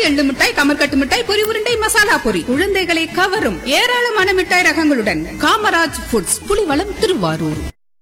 எள்ளு மிட்டாய் கமர்கட்டு மிட்டாய் பொரி உருண்டை மசாலா பொரி குழந்தைகளை கவரும் ஏராளமான மிட்டாய் ரகங்களுடன் காமராஜ் ஃபுட்ஸ் புலிவளம் திருவாரூர்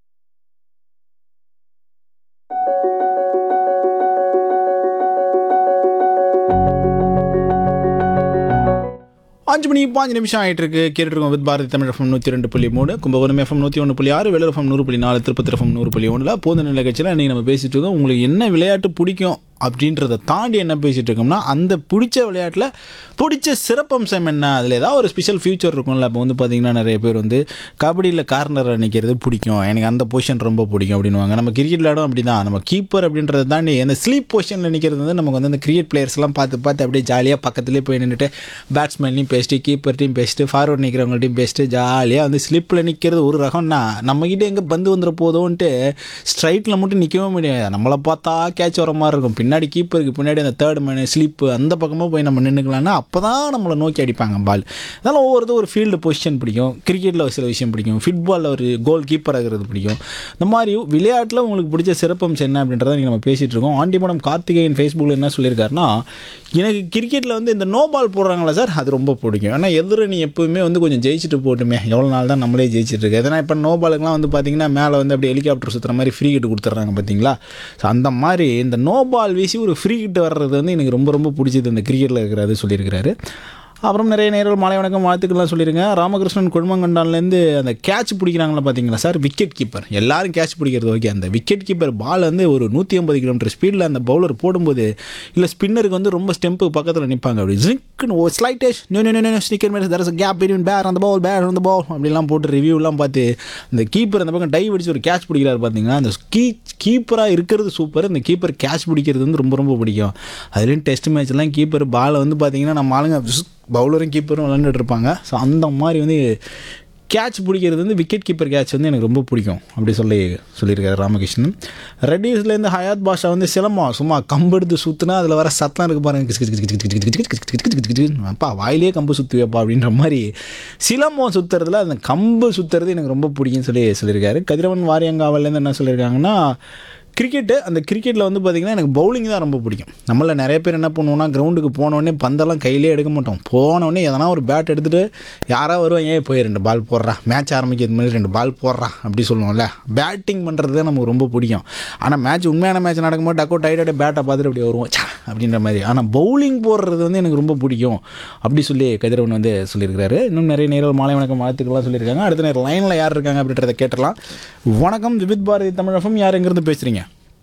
அஞ்சு மணி பாஞ்சு நிமிஷம் ஆயிட்டு இருக்கு கேட்டுருக்கோம் வித் பாரதி தமிழ் எஃப்எம் நூற்றி ரெண்டு புள்ளி மூணு கும்பகோணம் எஃப்எம் நூற்றி ஒன்று புள்ளி ஆறு வேலூர் எஃப்எம் நூறு புள்ளி நாலு திருப்பதி எஃப்எம் நூறு புள்ளி ஒன்றில் போது நிகழ்ச்சியில் இன்றைக்கி நம்ம பேசிட்டு இருக்கோம் உங்களுக்கு என்ன விளையாட்டு பிடிக்கும் அப்படின்றத தாண்டி என்ன பேசிட்டு இருக்கோம்னா அந்த பிடிச்ச விளையாட்டில் பிடிச்ச சிறப்பம்சம் என்ன அதில் ஏதாவது ஒரு ஸ்பெஷல் ஃபியூச்சர் இருக்கும்ல இப்போ வந்து பார்த்தீங்கன்னா நிறைய பேர் வந்து கபடியில் கார்னர் நிற்கிறது பிடிக்கும் எனக்கு அந்த பொசிஷன் ரொம்ப பிடிக்கும் அப்படின்வாங்க நம்ம கிரிக்கெட் விளையாடும் அப்படி தான் நம்ம கீப்பர் அப்படின்றத தாண்டி அந்த ஸ்லீப் பொசிஷனில் நிற்கிறது வந்து நமக்கு வந்து அந்த கிரிக்கெட் பிளேயர்ஸ்லாம் பார்த்து பார்த்து அப்படியே ஜாலியாக பக்கத்துலேயே போய் நின்றுட்டு பேட்ஸ்மேன்லையும் பேசிட்டு கீப்பர்ட்டையும் பேசிட்டு ஃபார்வர்ட் நிற்கிறவங்கள்ட்டையும் பேசிட்டு ஜாலியாக வந்து ஸ்லிப்பில் நிற்கிறது ஒரு ரகம்னா நம்மக்கிட்ட எங்கே பந்து வந்துட போதோன்ட்டு ஸ்ட்ரைட்டில் மட்டும் நிற்கவே முடியாது நம்மளை பார்த்தா கேட்ச் வர மாதிரி இருக்கும் பின்னாடி கீப்பருக்கு பின்னாடி அந்த தேர்ட் மேனு ஸ்லிப்பு அந்த பக்கமாக போய் நம்ம நின்றுக்கலாம்னா அப்போ தான் நம்மளை நோக்கி அடிப்பாங்க பால் அதனால் ஒவ்வொருத்தரும் ஒரு ஃபீல்டு பொசிஷன் பிடிக்கும் கிரிக்கெட்டில் ஒரு சில விஷயம் பிடிக்கும் ஃபுட்பாலில் ஒரு கோல் கீப்பர் ஆகிறது பிடிக்கும் இந்த மாதிரி விளையாட்டில் உங்களுக்கு பிடிச்ச சிறப்பம்சம் என்ன அப்படின்றத நீங்கள் நம்ம பேசிகிட்டு இருக்கோம் ஆண்டி மேடம் கார்த்திகேயன் ஃபேஸ்புக்கில் என்ன சொல்லியிருக்காருன்னா எனக்கு கிரிக்கெட்டில் வந்து இந்த நோ பால் போடுறாங்களா சார் அது ரொம்ப பிடிக்கும் ஏன்னா எதிரணி எப்போவுமே வந்து கொஞ்சம் ஜெயிச்சுட்டு போட்டுமே எவ்வளோ நாள் தான் நம்மளே ஜெயிச்சிட்டு இருக்கு எதனா இப்போ நோ பாலுக்குலாம் வந்து பார்த்தீங்கன்னா மேலே வந்து அப்படியே ஹெலிகாப்டர் சுற்றுற மாதிரி ஃப்ரீ கிட் கொடுத்துட்றாங்க பார்த்தீங்களா ஸோ அந்த மாதிரி இந்த நோ பால் வீசி ஒரு ஃப்ரீ கிட் வர்றது வந்து எனக்கு ரொம்ப ரொம்ப பிடிச்சது இந்த கிரிக்கெட்டில் இருக்கிறது சொல்லியிருக்கிறாரு அப்புறம் நிறைய நேர்கள் மாலை வணக்கம் வாழ்த்துக்கள்லாம் சொல்லியிருங்க ராமகிருஷ்ணன் குடும்பங்கண்டான்லேருந்து அந்த கேட்ச் பிடிக்கிறாங்களா பார்த்தீங்களா சார் விக்கெட் கீப்பர் எல்லாரும் கேட்ச் பிடிக்கிறது ஓகே அந்த விக்கெட் கீப்பர் பால் வந்து ஒரு நூற்றி ஐம்பது கிலோமீட்டர் ஸ்பீடில் அந்த பவுலர் போடும்போது இல்லை ஸ்பின்னருக்கு வந்து ரொம்ப ஸ்டெம்புக்கு பக்கத்தில் நிற்பாங்க அப்படி ஜிங்க்னு ஒரு ஸ்லைட்டேஷ் நியூ நியூ நியூ ஸ்னிக்கர் மேலே தரஸ் கேப் பிட்வீன் பேர் அந்த பால் பேர் அந்த பால் அப்படிலாம் போட்டு ரிவ்யூலாம் பார்த்து இந்த கீப்பர் அந்த பக்கம் டைவ் அடிச்சு ஒரு கேட்ச் பிடிக்கிறாரு பார்த்தீங்கன்னா அந்த கீ கீப்பராக இருக்கிறது சூப்பர் இந்த கீப்பர் கேட்ச் பிடிக்கிறது வந்து ரொம்ப ரொம்ப பிடிக்கும் அதுலேயும் டெஸ்ட் மேட்ச்லாம் கீப்பர் பாலை வந்து பார்த்தீங்கன்னா நம்ம ஆளுங்க பவுலரும் கீப்பரும் விளாண்டுட்டு இருப்பாங்க ஸோ அந்த மாதிரி வந்து கேட்ச் பிடிக்கிறது வந்து விக்கெட் கீப்பர் கேட்ச் வந்து எனக்கு ரொம்ப பிடிக்கும் அப்படி சொல்லி சொல்லியிருக்காரு ராமகிருஷ்ணன் ரெட்டிஸ்லேருந்து ஹயாத் பாஷா வந்து சிலம்பம் சும்மா கம்பு எடுத்து சுற்றுனா அதில் வர சத்தம் இருக்கு பாருங்க கிச் கிச் கிச் கிச் கிச் கிச் கிச் கிச் கிச் கிச் கிச் கிச். அப்பா வாயிலே கம்பு சுற்றுவேப்பா அப்படின்ற மாதிரி சிலம்பம் சுற்றுறதுல அந்த கம்பு சுற்றுறது எனக்கு ரொம்ப பிடிக்கும்னு சொல்லி சொல்லியிருக்காரு கதிரவன் வாரியங்காவல்லேருந்து என்ன சொல்லியிருக்காங்கன்னா கிரிக்கெட்டு அந்த கிரிக்கெட்டில் வந்து பார்த்திங்கன்னா எனக்கு பவுலிங் தான் ரொம்ப பிடிக்கும் நம்மள நிறைய பேர் என்ன பண்ணுவோம்னா கிரவுண்டுக்கு போனோடனே பந்தெல்லாம் கையிலே எடுக்க மாட்டோம் போனோடனே எதனா ஒரு பேட் எடுத்துகிட்டு யாரா வருவாங்க ஏன் போய் ரெண்டு பால் போடுறா மேட்ச் ஆரம்பிக்கிறது மாதிரி ரெண்டு பால் போடுறா அப்படி சொல்லுவோம்ல பேட்டிங் பண்ணுறது தான் நமக்கு ரொம்ப பிடிக்கும் ஆனால் மேட்ச் உண்மையான மேட்ச் நடக்கும்போது டக்கோ டைட்டாக பேட்டை பார்த்துட்டு அப்படி வருவோம் ச்சா அப்படின்ற மாதிரி ஆனால் பவுலிங் போடுறது வந்து எனக்கு ரொம்ப பிடிக்கும் அப்படி சொல்லி கதிரவன் வந்து சொல்லியிருக்காரு இன்னும் நிறைய நேரம் மாலை வணக்கம் வாழ்த்துக்கள்லாம் சொல்லியிருக்காங்க அடுத்த நேரம் லைனில் யார் இருக்காங்க அப்படின்றத கேட்டலாம் வணக்கம் விபித் பாரதி தமிழகம் யார் எங்கேருந்து பேசுகிறீங்க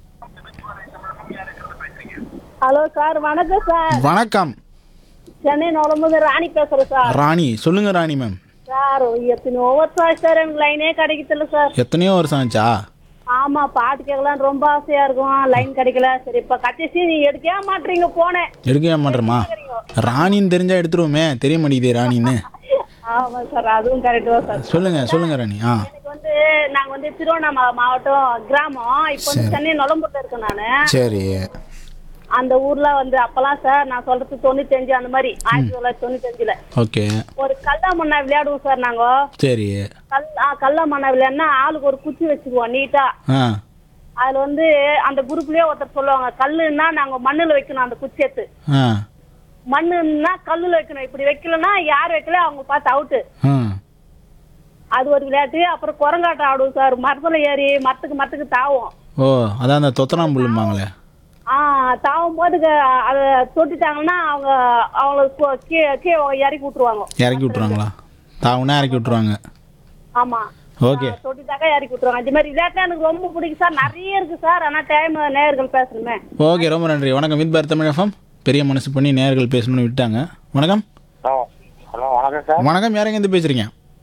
ஹலோ சார் வணக்கம் சார் வணக்கம் சென்னை நுழம்புது ராணி பேசுறேன் சார் ராணி சொல்லுங்க ராணி மேம் சார் எத்தனை வருஷம் ஆச்சு சார் எனக்கு லைனே கிடைக்கல சார் எத்தனையோ வருஷம் ஆச்சா ஆமா பாட்டு கேட்கலாம் ரொம்ப ஆசையா இருக்கும் லைன் கிடைக்கல சரி இப்ப கடைசி நீ எடுக்கவே மாட்டீங்க போனேன் எடுக்கவே மாட்டேறமா ராணின்னு தெரிஞ்சா எடுத்துருவோமே தெரிய மாட்டேங்குது ராணின்னு ஆமா சார் அதுவும் கரெக்ட் தான் சார் சொல்லுங்க சொல்லுங்க ராணி ஆ எனக்கு வந்து நாங்க வந்து திருவண்ணாமலை மாவட்டம் கிராமம் இப்போ வந்து சென்னை நுழம்பூர்ல இருக்கேன் நானு சரி அந்த ஊர்ல வந்து அப்பெல்லாம் சார் நான் சொல்றது தொண்ணூத்தஞ்சு அந்த மாதிரி ஆயிரத்தி தொள்ளாயிரத்தி தொண்ணூத்தஞ்சுல ஓகே ஒரு கல்லா மண்ணா விளையாடுவோம் சார் நாங்க சரி கல் ஆ, கல்லா மண்ணா விளையாடுனா ஆளுக்கு ஒரு குச்சி வச்சுக்குவோம் நீட்டா ஆ அதுல வந்து அந்த குரூப்லயே ஒருத்தர் சொல்லுவாங்க கல்லுன்னா நாங்க மண்ணுல வைக்கணும் அந்த குச்சி எடுத்து ஆ மண்ணுன்னா கல்லுல வைக்கணும் இப்படி வைக்கலன்னா யார் வைக்கல அவங்க பார்த்து அவுட்டு ஆ அது ஒரு விளையாட்டு அப்புறம் குரங்காட்டம் ஆடுவோம் சார் மரத்துல ஏறி மரத்துக்கு மரத்துக்கு தாவும் ஓ அதான் அந்த தொத்தனாம்புள்ளும்பாங்களே ஆ தாவும் போது க- அதை தொட்டுட்டாங்கன்னா அவங்க அவங்களுக்கு கீழே கீழே இறக்கி விட்டுருவாங்க இறக்கி விட்ருவாங்களா தாவுனா இறக்கி விட்ருவாங்க ஆமா ஓகே தொட்டுட்டாக்கா இறக்கி விட்டுருவாங்க இந்த மாதிரி விளையாட்டு எனக்கு ரொம்ப பிடிக்கும் சார் நிறைய இருக்கு சார் ஆனா டைம் நேயர்கள் பேசணுமே ஓகே ரொம்ப நன்றி வணக்கம் வித் பாரத் தமிழ் எஃப்எம் பெரிய மனசு பண்ணி நேர்கள் பேசணும்னு விட்டாங்க வணக்கம் ஹலோ ஹலோ வணக்கம் சார் வணக்கம் யாரெங்கேருந்து பேசுகிறீங்க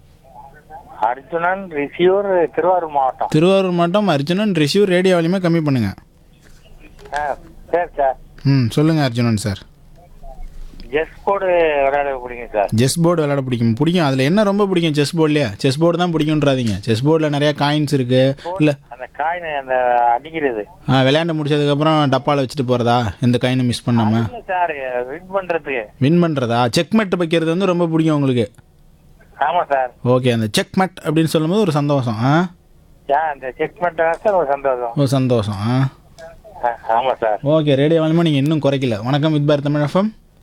அர்ஜுனன் ரிஷியூர் திருவாரூர் மாவட்டம் திருவாரூர் மாவட்டம் அர்ஜுனன் ரிஷிவ் ரேடியோ வால்யூமே கம்மி பண்ணுங்க ஆ சரி சார் ம் சொல்லுங்கள் அர்ஜுனன் சார் ஜெஸ் போர்டு விளையாட பிடிக்கும் சார் செஸ் போர்டு விளையாட பிடிக்கும் பிடிக்கும் அதில் என்ன ரொம்ப பிடிக்கும் செஸ் போர்ட்லையே செஸ் போர்டு தான் பிடிக்குன்றாதீங்க செஸ் போர்டில் நிறையா காயின்ஸ் இருக்குது இல்லை அந்த காயின் அந்த அடிக்கிறது விளையாண்டு முடிச்சதுக்கப்புறம் டப்பாவில் வச்சுட்டு போகிறதா எந்த காயினும் மிஸ் பண்ணாமல் இல்ல சார் வின் பண்றதுக்கு வின் பண்ணுறதா செக்மெட் வைக்கிறது வந்து ரொம்ப பிடிக்கும் உங்களுக்கு ஆமா சார் ஓகே அந்த செக்மெட் அப்படின்னு சொல்லும்போது ஒரு சந்தோஷம் ஆ ஏன் அந்த செக் பண்ணிட்டா சார் ஒரு சந்தோஷம் ஒரு சந்தோஷம் ஆ ஆ, ஆமா சார் ஓகே ரேடியோ வால்யூமா நீங்கள் இன்னும் குறைக்கல வணக்கம் வித் பார் தமிழ் எஃப்எம்